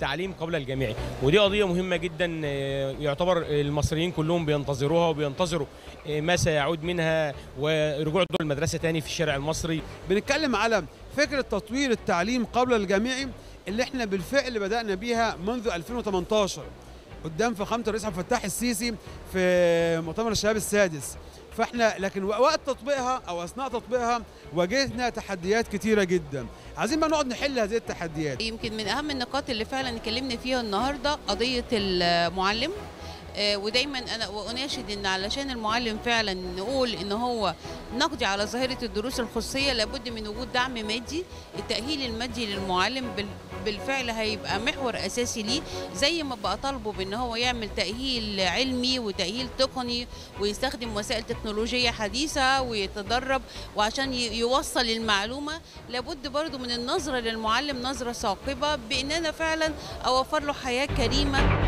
التعليم قبل الجامعي ودي قضيه مهمه جدا آه، يعتبر المصريين كلهم بينتظروها وبينتظروا آه، ما سيعود منها ورجوع دور المدرسه تاني في الشارع المصري بنتكلم على فكرة تطوير التعليم قبل الجامعي اللي احنا بالفعل بدأنا بيها منذ 2018 قدام فخامة الرئيس عبد الفتاح السيسي في مؤتمر الشباب السادس فاحنا لكن وقت تطبيقها او اثناء تطبيقها واجهتنا تحديات كتيره جدا عايزين بقى نقعد نحل هذه التحديات يمكن من اهم النقاط اللي فعلا اتكلمنا فيها النهارده قضيه المعلم آه، ودايما انا واناشد ان علشان المعلم فعلا نقول ان هو نقضي على ظاهره الدروس الخصوصيه لابد من وجود دعم مادي التاهيل المادي للمعلم بال- بالفعل هيبقى محور اساسي ليه زي ما بقى طالبه بان هو يعمل تاهيل علمي وتاهيل تقني ويستخدم وسائل تكنولوجيه حديثه ويتدرب وعشان ي- يوصل المعلومه لابد برضو من النظره للمعلم نظره ثاقبه بان انا فعلا اوفر له حياه كريمه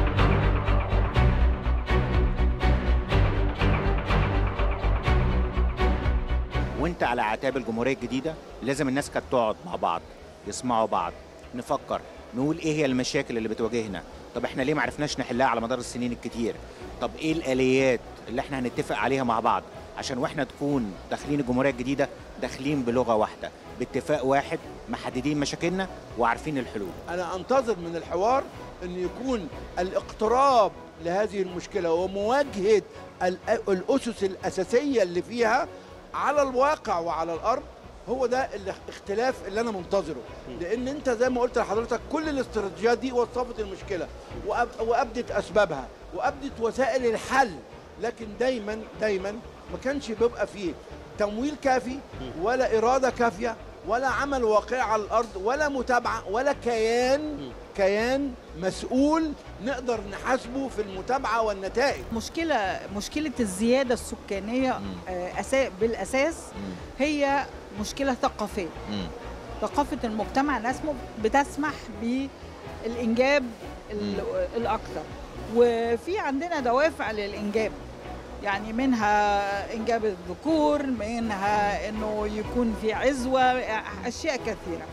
وانت على اعتاب الجمهوريه الجديده لازم الناس كانت تقعد مع بعض يسمعوا بعض نفكر نقول ايه هي المشاكل اللي بتواجهنا طب احنا ليه ما عرفناش نحلها على مدار السنين الكتير طب ايه الاليات اللي احنا هنتفق عليها مع بعض عشان واحنا تكون داخلين الجمهوريه الجديده داخلين بلغه واحده باتفاق واحد محددين مشاكلنا وعارفين الحلول أنا أنتظر من الحوار أن يكون الاقتراب لهذه المشكلة ومواجهة الأ- الأسس الأساسية اللي فيها على الواقع وعلى الأرض هو ده الاختلاف اللي أنا منتظره لأن أنت زي ما قلت لحضرتك كل الاستراتيجيات دي وصفت المشكلة وأب- وأبدت أسبابها وأبدت وسائل الحل لكن دايما دايما ما كانش بيبقى فيه تمويل كافي ولا إرادة كافية ولا عمل واقعي على الأرض ولا متابعة ولا كيان كيان مسؤول نقدر نحاسبه في المتابعة والنتائج مشكلة مشكلة الزيادة السكانية آه، أسا- بالأساس هي مشكلة ثقافية ثقافة المجتمع ناس م- بتسمح بالإنجاب ال- الأكثر وفي عندنا دوافع للإنجاب يعني منها إنجاب الذكور منها إنه يكون في عزوة أشياء كثيرة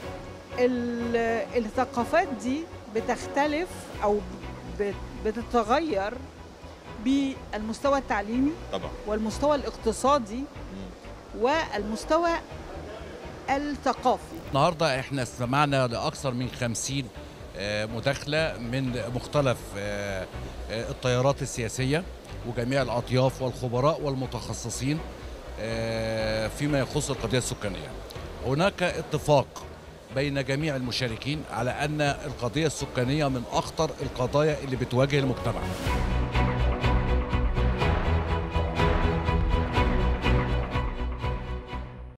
ال- الثقافات دي بتختلف أو بت- بتتغير بالمستوى التعليمي طبعا والمستوى الاقتصادي والمستوى الثقافي النهارده احنا استمعنا لاكثر من 50 آه، مداخله من مختلف آه، آه، التيارات السياسيه وجميع الاطياف والخبراء والمتخصصين آه، فيما يخص القضيه السكانيه. هناك اتفاق بين جميع المشاركين على ان القضيه السكانيه من اخطر القضايا اللي بتواجه المجتمع.